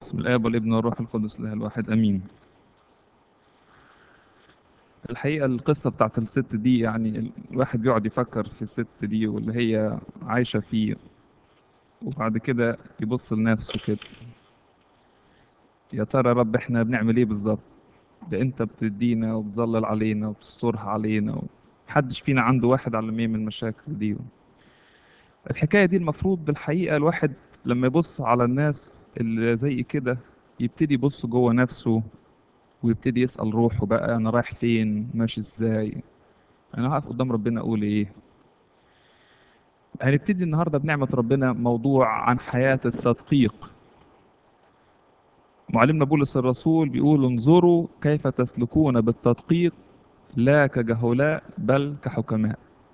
بسم الآب والابن والروح القدس الله الواحد أمين الحقيقة القصة بتاعت الست دي يعني الواحد بيقعد يفكر في الست دي واللي هي عايشة فيه وبعد كده يبص لنفسه كده يا ترى يا رب احنا بنعمل ايه بالظبط ده انت بتدينا وبتظلل علينا وبتسترها علينا محدش فينا عنده واحد على مية من المشاكل دي الحكاية دي المفروض بالحقيقة الواحد لما يبص على الناس اللي زي كده يبتدي يبص جوه نفسه ويبتدي يسأل روحه بقى أنا رايح فين ماشي إزاي أنا هقف قدام ربنا أقول إيه هنبتدي النهاردة بنعمة ربنا موضوع عن حياة التدقيق معلمنا بولس الرسول بيقول انظروا كيف تسلكون بالتدقيق لا كجهلاء بل كحكماء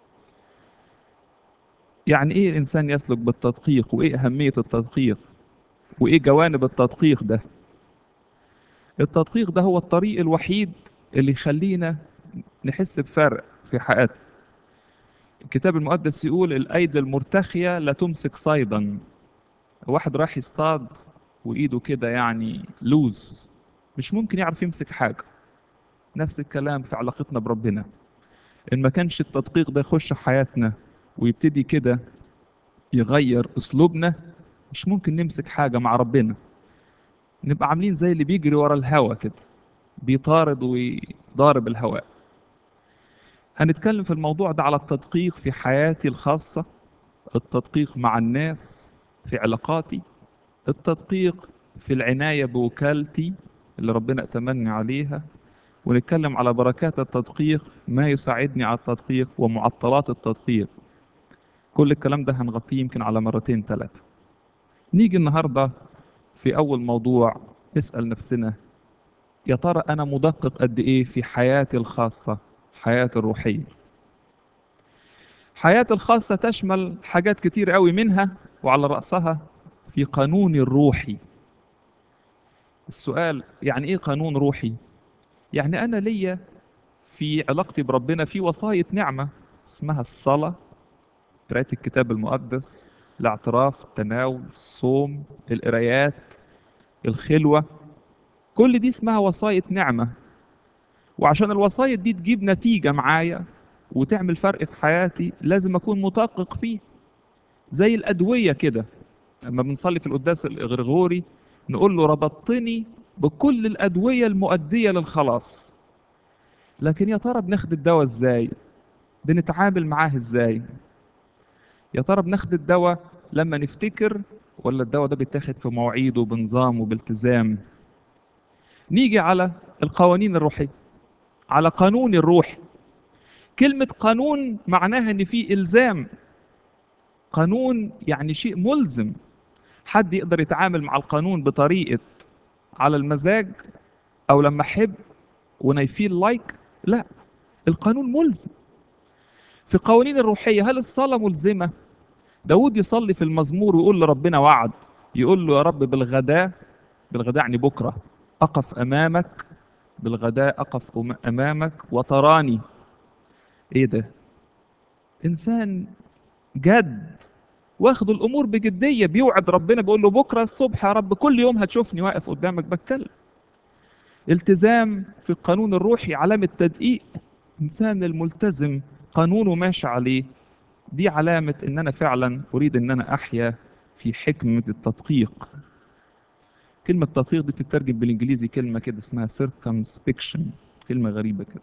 يعني ايه الانسان يسلك بالتدقيق وايه اهميه التدقيق وايه جوانب التدقيق ده التدقيق ده هو الطريق الوحيد اللي يخلينا نحس بفرق في حياتنا الكتاب المقدس يقول الايدي المرتخيه لا تمسك صيدا واحد راح يصطاد وايده كده يعني لوز مش ممكن يعرف يمسك حاجه نفس الكلام في علاقتنا بربنا ان ما كانش التدقيق ده يخش حياتنا ويبتدي كده يغير اسلوبنا مش ممكن نمسك حاجه مع ربنا نبقى عاملين زي اللي بيجري ورا الهوا كده بيطارد ويضارب الهواء هنتكلم في الموضوع ده على التدقيق في حياتي الخاصة التدقيق مع الناس في علاقاتي التدقيق في العناية بوكالتي اللي ربنا اتمنى عليها ونتكلم على بركات التدقيق ما يساعدني على التدقيق ومعطلات التدقيق كل الكلام ده هنغطيه يمكن على مرتين ثلاثة نيجي النهاردة في أول موضوع نسأل نفسنا يا ترى أنا مدقق قد إيه في حياتي الخاصة حياتي الروحية حياتي الخاصة تشمل حاجات كتير قوي منها وعلى رأسها في قانوني الروحي السؤال يعني إيه قانون روحي؟ يعني أنا ليا في علاقتي بربنا في وصاية نعمة اسمها الصلاة قراءة الكتاب المقدس الاعتراف التناول الصوم القرايات الخلوة كل دي اسمها وصاية نعمة وعشان الوصاية دي تجيب نتيجة معايا وتعمل فرق في حياتي لازم أكون مدقق فيه زي الأدوية كده لما بنصلي في القداس الغرغوري نقول له ربطتني بكل الأدوية المؤدية للخلاص لكن يا ترى بناخد الدواء ازاي بنتعامل معاه ازاي يا ترى بناخد الدواء لما نفتكر ولا الدواء ده بيتاخد في مواعيده بنظام وبالتزام نيجي على القوانين الروحية على قانون الروح كلمة قانون معناها ان في الزام قانون يعني شيء ملزم حد يقدر يتعامل مع القانون بطريقة على المزاج او لما احب وانا يفيل لايك لا القانون ملزم في قوانين الروحية هل الصلاة ملزمة داود يصلي في المزمور ويقول لربنا وعد يقول له يا رب بالغداء بالغداء يعني بكرة أقف أمامك بالغداء أقف أمامك وتراني إيه ده إنسان جد واخد الأمور بجدية بيوعد ربنا بيقول له بكرة الصبح يا رب كل يوم هتشوفني واقف قدامك بتكلم التزام في القانون الروحي علامة تدقيق إنسان الملتزم قانونه ماشي عليه دي علامة إن أنا فعلا أريد إن أنا أحيا في حكمة التدقيق كلمة تدقيق دي بتترجم بالإنجليزي كلمة كده اسمها circumspection كلمة غريبة كده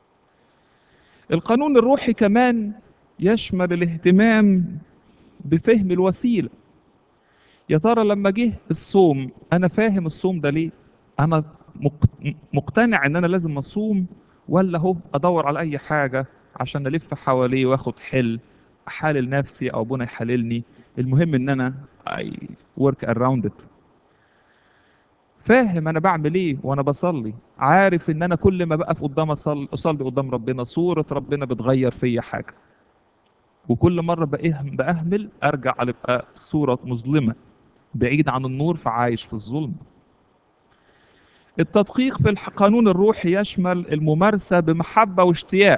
القانون الروحي كمان يشمل الاهتمام بفهم الوسيلة يا ترى لما جه الصوم أنا فاهم الصوم ده ليه أنا مقتنع إن أنا لازم أصوم ولا هو أدور على أي حاجة عشان ألف حواليه وآخد حل احلل نفسي او ابونا يحللني المهم ان انا ورك اراوند ات فاهم انا بعمل ايه وانا بصلي عارف ان انا كل ما بقف قدام اصلي اصلي قدام ربنا صوره ربنا بتغير فيا حاجه وكل مره باهمل ارجع ابقى صوره مظلمه بعيد عن النور فعايش في الظلم التدقيق في القانون الروحي يشمل الممارسه بمحبه واشتياق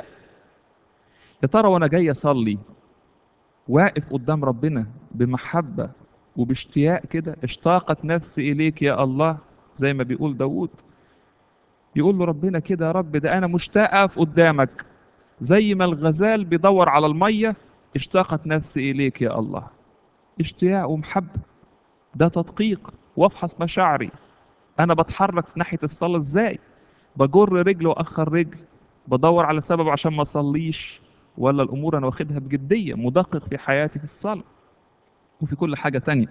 يا ترى وانا جاي اصلي واقف قدام ربنا بمحبة وباشتياق كده اشتاقت نفسي اليك يا الله زي ما بيقول داود يقول له ربنا كده يا رب ده انا مشتاق اقف قدامك زي ما الغزال بيدور على الميه اشتاقت نفسي اليك يا الله اشتياق ومحبه ده تدقيق وافحص مشاعري انا بتحرك ناحيه الصلاه ازاي بجر رجل واخر رجل بدور على سبب عشان ما اصليش ولا الامور انا واخدها بجديه مدقق في حياتي في الصلاه وفي كل حاجه تانية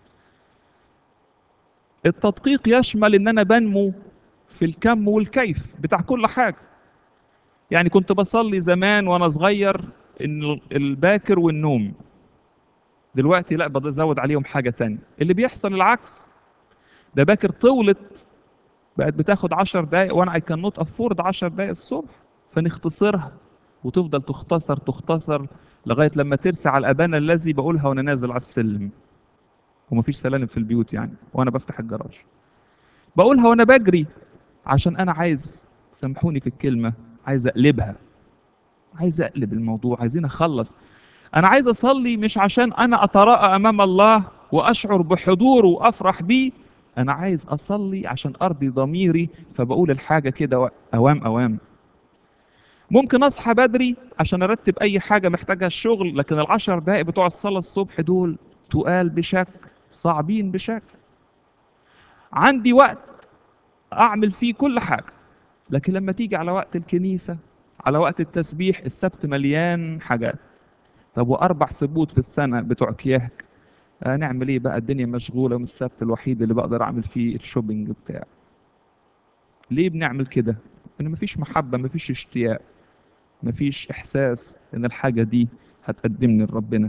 التدقيق يشمل ان انا بنمو في الكم والكيف بتاع كل حاجه يعني كنت بصلي زمان وانا صغير ان الباكر والنوم دلوقتي لا بزود عليهم حاجه تانية اللي بيحصل العكس ده باكر طولت بقت بتاخد 10 دقايق وانا اي كان نوت افورد 10 دقايق الصبح فنختصرها وتفضل تختصر تختصر لغايه لما ترسى على الابان الذي بقولها وانا نازل على السلم ومفيش سلالم في البيوت يعني وانا بفتح الجراج بقولها وانا بجري عشان انا عايز سامحوني في الكلمه عايز اقلبها عايز اقلب الموضوع عايزين اخلص انا عايز اصلي مش عشان انا اتراءى امام الله واشعر بحضوره وافرح بيه انا عايز اصلي عشان ارضي ضميري فبقول الحاجه كده اوام اوام ممكن اصحى بدري عشان ارتب اي حاجه محتاجها الشغل لكن العشر دقائق بتوع الصلاه الصبح دول تقال بشكل صعبين بشكل عندي وقت اعمل فيه كل حاجه لكن لما تيجي على وقت الكنيسه على وقت التسبيح السبت مليان حاجات طب واربع سبوت في السنه بتوع كياك هنعمل ايه بقى الدنيا مشغوله ومش السبت الوحيد اللي بقدر اعمل فيه الشوبينج بتاعي ليه بنعمل كده ان مفيش محبه مفيش اشتياق مفيش احساس ان الحاجه دي هتقدمني لربنا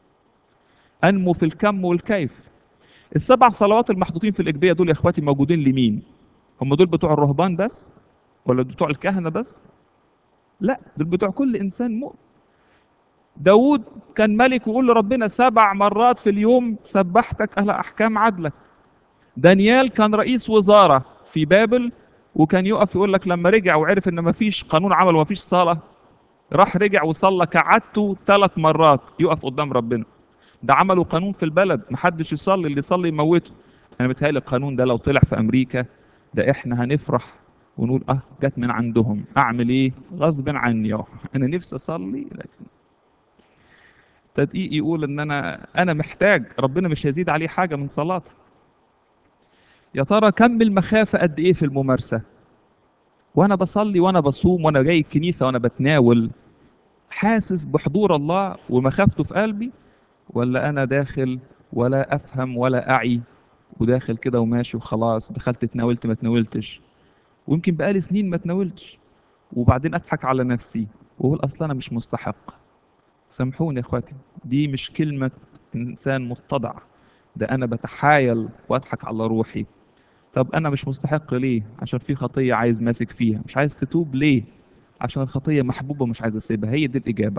انمو في الكم والكيف السبع صلوات المحطوطين في الاجبيه دول يا اخواتي موجودين لمين هم دول بتوع الرهبان بس ولا بتوع الكهنه بس لا دول بتوع كل انسان مؤمن داود كان ملك ويقول لربنا سبع مرات في اليوم سبحتك على احكام عدلك دانيال كان رئيس وزاره في بابل وكان يقف يقول لك لما رجع وعرف ان مفيش قانون عمل ومفيش صلاه راح رجع وصلى كعادته ثلاث مرات يقف قدام ربنا ده عملوا قانون في البلد محدش يصلي اللي يصلي يموته انا متهيألي القانون ده لو طلع في امريكا ده احنا هنفرح ونقول اه جت من عندهم اعمل ايه غصب عني اهو انا نفسي اصلي لكن تدقيق يقول ان انا انا محتاج ربنا مش هيزيد عليه حاجه من صلاتي يا ترى كم المخافه قد ايه في الممارسه وانا بصلي وانا بصوم وانا جاي الكنيسه وانا بتناول حاسس بحضور الله ومخافته في قلبي ولا انا داخل ولا افهم ولا اعي وداخل كده وماشي وخلاص دخلت اتناولت ما اتناولتش ويمكن بقالي سنين ما اتناولتش وبعدين اضحك على نفسي واقول اصل انا مش مستحق سامحوني يا اخواتي دي مش كلمه انسان متضع ده انا بتحايل واضحك على روحي طب انا مش مستحق ليه عشان في خطيه عايز ماسك فيها مش عايز تتوب ليه عشان الخطيه محبوبه مش عايز اسيبها هي دي الاجابه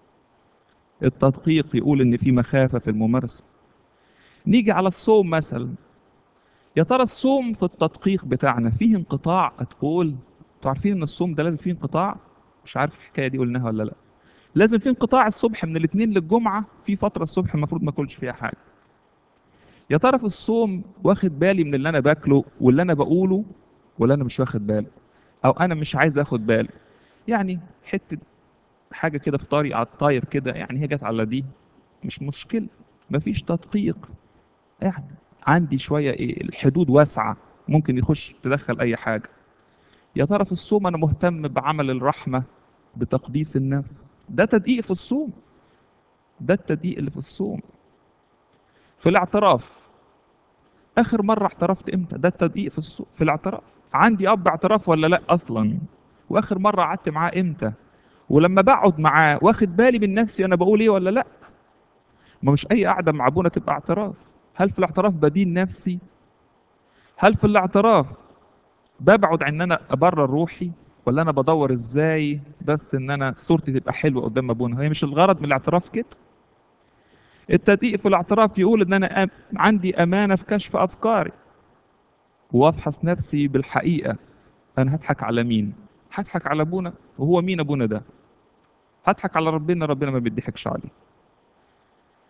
التدقيق يقول ان في مخافه في الممارسه نيجي على الصوم مثلا يا ترى الصوم في التدقيق بتاعنا فيه انقطاع هتقول انتوا عارفين ان الصوم ده لازم فيه انقطاع مش عارف الحكايه دي قلناها ولا لا لازم فيه انقطاع الصبح من الاثنين للجمعه في فتره الصبح المفروض ما اكلش فيها حاجه يا ترى في الصوم واخد بالي من اللي انا باكله واللي انا بقوله ولا انا مش واخد بالي او انا مش عايز اخد بالي يعني حته حاجه كده في طريق على الطاير كده يعني هي جت على دي مش مشكله مفيش تدقيق يعني عندي شويه ايه الحدود واسعه ممكن يخش تدخل اي حاجه يا ترى في الصوم انا مهتم بعمل الرحمه بتقديس النفس ده تدقيق في الصوم ده التدقيق اللي في الصوم في الاعتراف اخر مره اعترفت امتى ده التدقيق في الصوم في الاعتراف عندي اب اعتراف ولا لا اصلا واخر مره قعدت معاه امتى ولما بقعد معاه واخد بالي من نفسي انا بقول ايه ولا لا ما مش اي قعده مع ابونا تبقى اعتراف هل في الاعتراف بدين نفسي هل في الاعتراف ببعد عن ان انا ابرر روحي ولا انا بدور ازاي بس ان انا صورتي تبقى حلوه قدام ابونا هي مش الغرض من الاعتراف كده التدقيق في الاعتراف يقول ان انا أم عندي امانه في كشف افكاري وافحص نفسي بالحقيقه انا هضحك على مين هضحك على ابونا وهو مين ابونا ده هضحك على ربنا ربنا ما بيضحكش عليه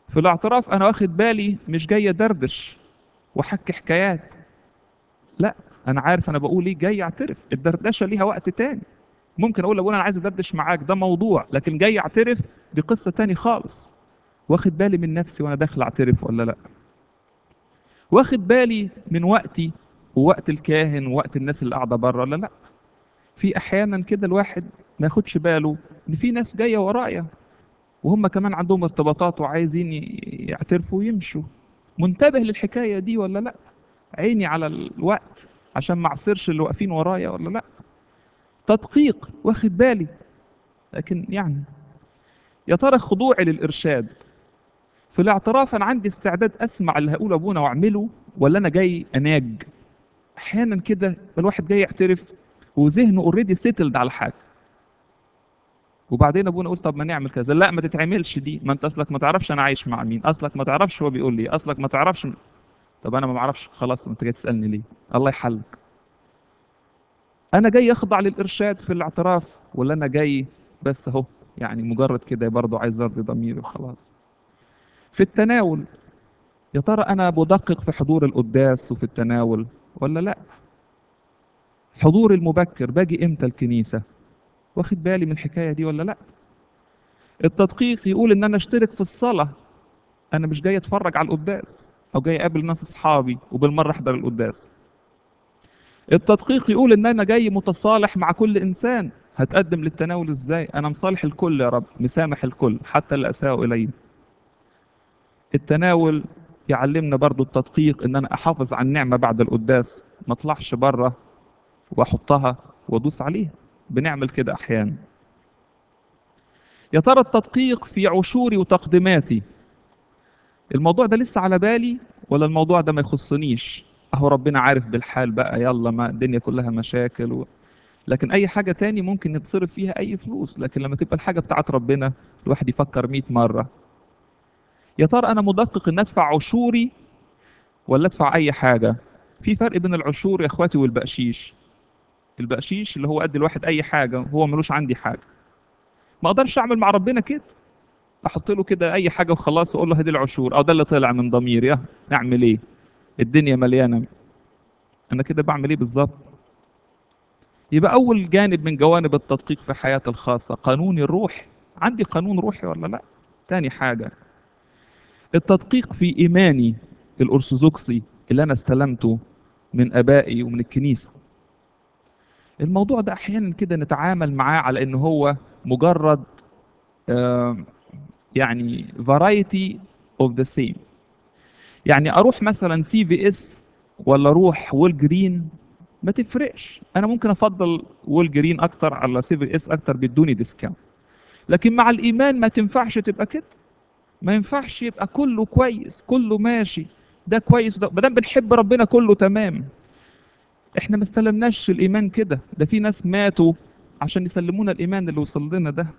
في الاعتراف انا واخد بالي مش جاي ادردش واحكي حكايات لا انا عارف انا بقول ايه جاي اعترف الدردشه ليها وقت تاني ممكن اقول لابونا انا عايز ادردش معاك ده موضوع لكن جاي اعترف دي قصه تاني خالص واخد بالي من نفسي وانا داخل اعترف ولا لا واخد بالي من وقتي ووقت الكاهن ووقت الناس اللي قاعده بره ولا لا في احيانا كده الواحد ما ياخدش باله ان في ناس جايه ورايا وهم كمان عندهم ارتباطات وعايزين ي- يعترفوا ويمشوا منتبه للحكايه دي ولا لا عيني على الوقت عشان ما اعصرش اللي واقفين ورايا ولا لا تدقيق واخد بالي لكن يعني يا ترى خضوعي للارشاد في الاعتراف انا عندي استعداد اسمع اللي هقوله ابونا واعمله ولا انا جاي اناج احيانا كده الواحد جاي يعترف وذهنه اوريدي سيتلد على حاجه وبعدين ابونا يقول طب ما نعمل كذا لا ما تتعملش دي ما انت اصلك ما تعرفش انا عايش مع مين اصلك ما تعرفش هو بيقول لي اصلك ما تعرفش طب انا ما اعرفش خلاص انت جاي تسالني ليه الله يحلك انا جاي اخضع للارشاد في الاعتراف ولا انا جاي بس اهو يعني مجرد كده برضه عايز ارضي ضميري وخلاص في التناول يا ترى انا بدقق في حضور القداس وفي التناول ولا لا حضور المبكر باجي امتى الكنيسه واخد بالي من الحكايه دي ولا لا التدقيق يقول ان انا اشترك في الصلاه انا مش جاي اتفرج على القداس او جاي اقابل ناس اصحابي وبالمره احضر القداس التدقيق يقول ان انا جاي متصالح مع كل انسان هتقدم للتناول ازاي انا مصالح الكل يا رب مسامح الكل حتى اللي اساءوا الي التناول يعلمنا برضو التدقيق ان انا احافظ على النعمه بعد القداس ما اطلعش بره واحطها وادوس عليها بنعمل كده احيانا يا ترى التدقيق في عشوري وتقديماتي الموضوع ده لسه على بالي ولا الموضوع ده ما يخصنيش اهو ربنا عارف بالحال بقى يلا ما الدنيا كلها مشاكل و... لكن اي حاجه تاني ممكن يتصرف فيها اي فلوس لكن لما تبقى الحاجه بتاعت ربنا الواحد يفكر 100 مره يا ترى انا مدقق ان ادفع عشوري ولا ادفع اي حاجه في فرق بين العشور يا اخواتي والبقشيش البقشيش اللي هو قد الواحد اي حاجه هو ملوش عندي حاجه ما اقدرش اعمل مع ربنا كده احط له كده اي حاجه وخلاص واقول له هدي العشور او ده اللي طلع من ضميري اه اعمل ايه الدنيا مليانه انا كده بعمل ايه بالظبط يبقى اول جانب من جوانب التدقيق في حياتي الخاصه قانوني الروح عندي قانون روحي ولا لا تاني حاجه التدقيق في ايماني الارثوذكسي اللي انا استلمته من ابائي ومن الكنيسه الموضوع ده احيانا كده نتعامل معاه على ان هو مجرد آه، يعني variety of the same يعني اروح مثلا سي في اس ولا اروح وول جرين ما تفرقش انا ممكن افضل وول جرين اكتر على سي في اس اكتر بيدوني ديسكاونت لكن مع الايمان ما تنفعش تبقى كده ما ينفعش يبقى كله كويس كله ماشي ده كويس ده ما دام بنحب ربنا كله تمام احنا ما استلمناش الايمان كده ده في ناس ماتوا عشان يسلمونا الايمان اللي وصل لنا ده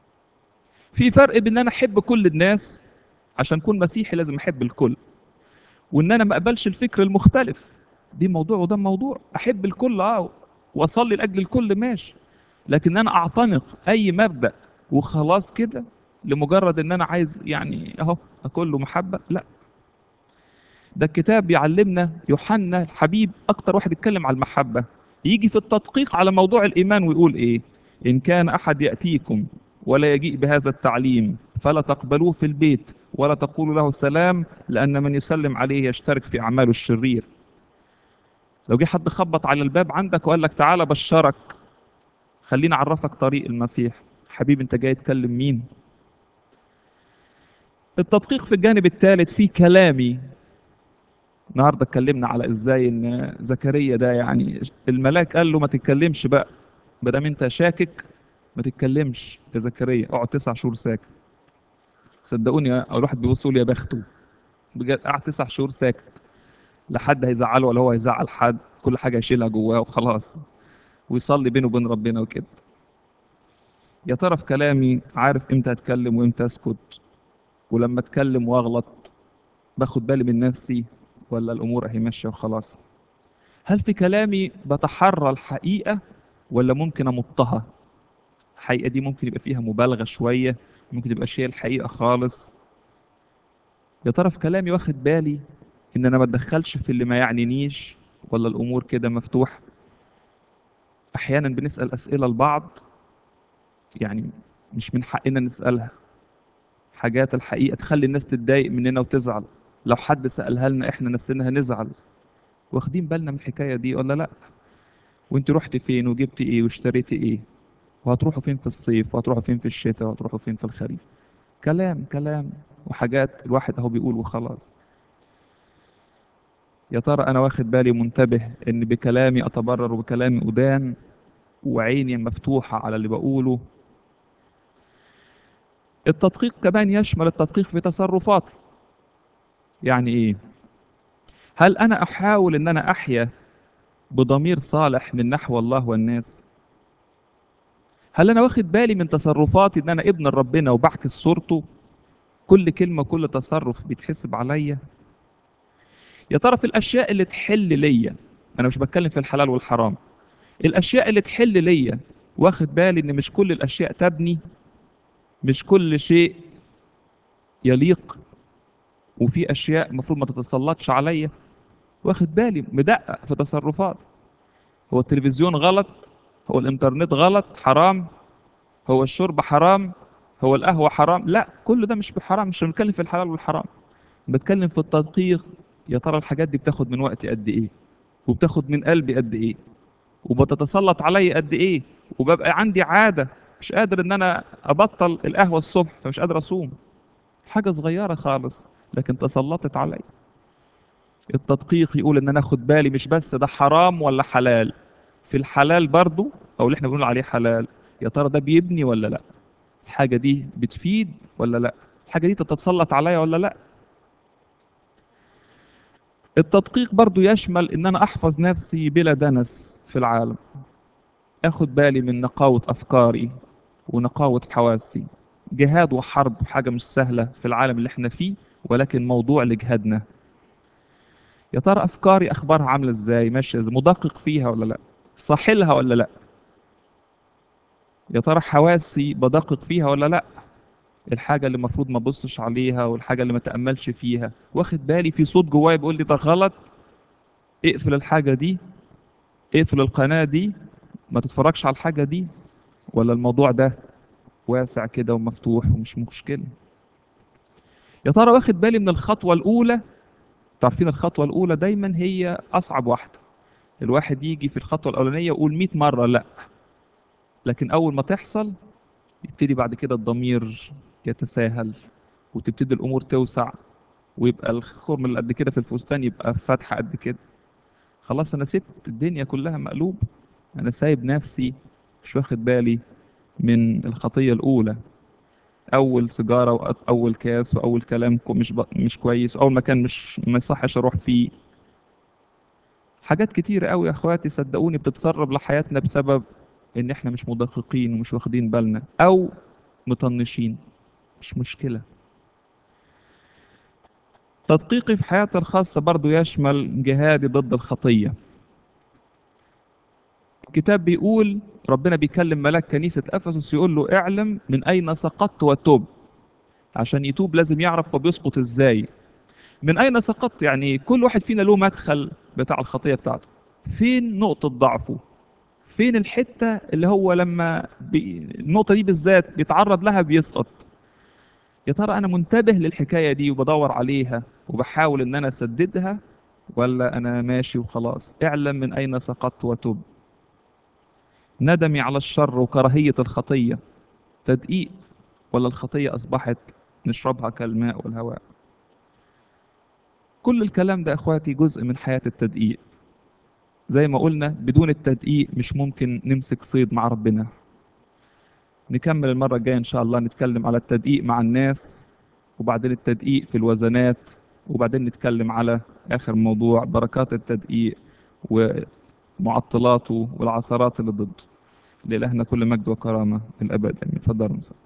في فرق بين ان انا احب كل الناس عشان اكون مسيحي لازم احب الكل وان انا ما اقبلش الفكر المختلف دي موضوع وده موضوع احب الكل اه واصلي لاجل الكل ماشي لكن انا اعتنق اي مبدا وخلاص كده لمجرد ان انا عايز يعني اهو كله محبه لا ده الكتاب بيعلمنا يوحنا الحبيب اكتر واحد يتكلم على المحبه يجي في التدقيق على موضوع الايمان ويقول ايه ان كان احد ياتيكم ولا يجيء بهذا التعليم فلا تقبلوه في البيت ولا تقولوا له سلام لان من يسلم عليه يشترك في اعماله الشرير لو جه حد خبط على الباب عندك وقال لك تعالى بشرك خليني اعرفك طريق المسيح حبيبي انت جاي تكلم مين التدقيق في الجانب الثالث في كلامي النهارده اتكلمنا على ازاي ان زكريا ده يعني الملاك قال له ما تتكلمش بقى ما دام انت شاكك ما تتكلمش يا زكريا اقعد تسع شهور ساكت صدقوني اول واحد بيبص يقول يا بخته بجد قعد تسع شهور ساكت لا حد هيزعله ولا هو هيزعل حد كل حاجه يشيلها جواه وخلاص ويصلي بينه وبين ربنا وكده يا ترى في كلامي عارف امتى اتكلم وامتى اسكت ولما اتكلم واغلط باخد بالي من نفسي ولا الامور اهي ماشيه وخلاص هل في كلامي بتحرى الحقيقه ولا ممكن امطها الحقيقه دي ممكن يبقى فيها مبالغه شويه ممكن تبقى هي الحقيقه خالص يا ترى في كلامي واخد بالي ان انا ما اتدخلش في اللي ما يعنينيش ولا الامور كده مفتوحه احيانا بنسال اسئله لبعض يعني مش من حقنا نسالها حاجات الحقيقه تخلي الناس تتضايق مننا وتزعل لو حد سالها لنا احنا نفسنا هنزعل واخدين بالنا من الحكايه دي ولا لا وانت رحت فين وجبت ايه واشتريتي ايه وهتروحوا فين في الصيف وهتروحوا فين في الشتاء وهتروحوا فين في الخريف كلام كلام وحاجات الواحد اهو بيقول وخلاص يا ترى انا واخد بالي منتبه ان بكلامي اتبرر وبكلامي ادان وعيني مفتوحة على اللي بقوله التدقيق كمان يشمل التدقيق في تصرفاتي يعني ايه هل انا احاول ان انا احيا بضمير صالح من نحو الله والناس هل انا واخد بالي من تصرفاتي ان انا ابن ربنا وبعكس صورته كل كلمة كل تصرف بيتحسب عليا يا ترى في الاشياء اللي تحل ليا انا مش بتكلم في الحلال والحرام الاشياء اللي تحل ليا واخد بالي ان مش كل الاشياء تبني مش كل شيء يليق وفي اشياء المفروض ما تتسلطش عليا واخد بالي مدقق في تصرفات هو التلفزيون غلط هو الانترنت غلط حرام هو الشرب حرام هو القهوة حرام لا كل ده مش بحرام مش بنتكلم في الحلال والحرام بتكلم في التدقيق يا ترى الحاجات دي بتاخد من وقتي قد ايه وبتاخد من قلبي قد ايه وبتتسلط عليا قد ايه وببقى عندي عادة مش قادر ان انا ابطل القهوة الصبح فمش قادر اصوم حاجة صغيرة خالص لكن تسلطت عليا التدقيق يقول ان انا اخد بالي مش بس ده حرام ولا حلال في الحلال برضو او اللي احنا بنقول عليه حلال يا ترى ده بيبني ولا لا الحاجة دي بتفيد ولا لا الحاجة دي تتسلط عليا ولا لا التدقيق برضو يشمل ان انا احفظ نفسي بلا دنس في العالم اخد بالي من نقاوة افكاري ونقاوة حواسي جهاد وحرب حاجة مش سهلة في العالم اللي احنا فيه ولكن موضوع لجهادنا يا ترى افكاري اخبارها عاملة ازاي ماشية ازاي مدقق فيها ولا لا صاحلها ولا لا يا ترى حواسي بدقق فيها ولا لا الحاجة اللي المفروض ما ابصش عليها والحاجة اللي ما تأملش فيها واخد بالي في صوت جوايا بيقول لي ده غلط اقفل الحاجة دي اقفل القناة دي ما تتفرجش على الحاجة دي ولا الموضوع ده واسع كده ومفتوح ومش مشكلة يا ترى واخد بالي من الخطوة الأولى تعرفين الخطوة الأولى دايما هي أصعب واحدة الواحد يجي في الخطوة الأولانية يقول 100 مرة لا لكن أول ما تحصل يبتدي بعد كده الضمير يتساهل وتبتدي الأمور توسع ويبقى الخرم اللي قد كده في الفستان يبقى فتحة قد كده خلاص أنا سبت الدنيا كلها مقلوب أنا سايب نفسي مش واخد بالي من الخطية الأولى أول سيجارة وأول كاس وأول كلام كو- مش ب... مش كويس وأول مكان مش ما يصحش أروح فيه حاجات كتير قوي يا اخواتي صدقوني بتتسرب لحياتنا بسبب ان احنا مش مدققين ومش واخدين بالنا او مطنشين مش مشكلة تدقيقي في حياتي الخاصة برضو يشمل جهادي ضد الخطية الكتاب بيقول ربنا بيكلم ملاك كنيسة أفسس يقول له اعلم من أين سقطت وتوب عشان يتوب لازم يعرف هو بيسقط ازاي من أين سقطت يعني كل واحد فينا له مدخل بتاع الخطية بتاعته فين نقطة ضعفه فين الحتة اللي هو لما بي... النقطة دي بالذات بيتعرض لها بيسقط يا ترى أنا منتبه للحكاية دي وبدور عليها وبحاول إن أنا أسددها ولا أنا ماشي وخلاص اعلم من أين سقطت وتب ندمي على الشر وكراهية الخطية تدقيق ولا الخطية أصبحت نشربها كالماء والهواء كل الكلام ده اخواتي جزء من حياة التدقيق زي ما قلنا بدون التدقيق مش ممكن نمسك صيد مع ربنا نكمل المرة الجاية إن شاء الله نتكلم على التدقيق مع الناس وبعدين التدقيق في الوزنات وبعدين نتكلم على آخر موضوع بركات التدقيق ومعطلاته والعثرات اللي ضده لإلهنا كل مجد وكرامة الأبد آمين اتفضلوا مساء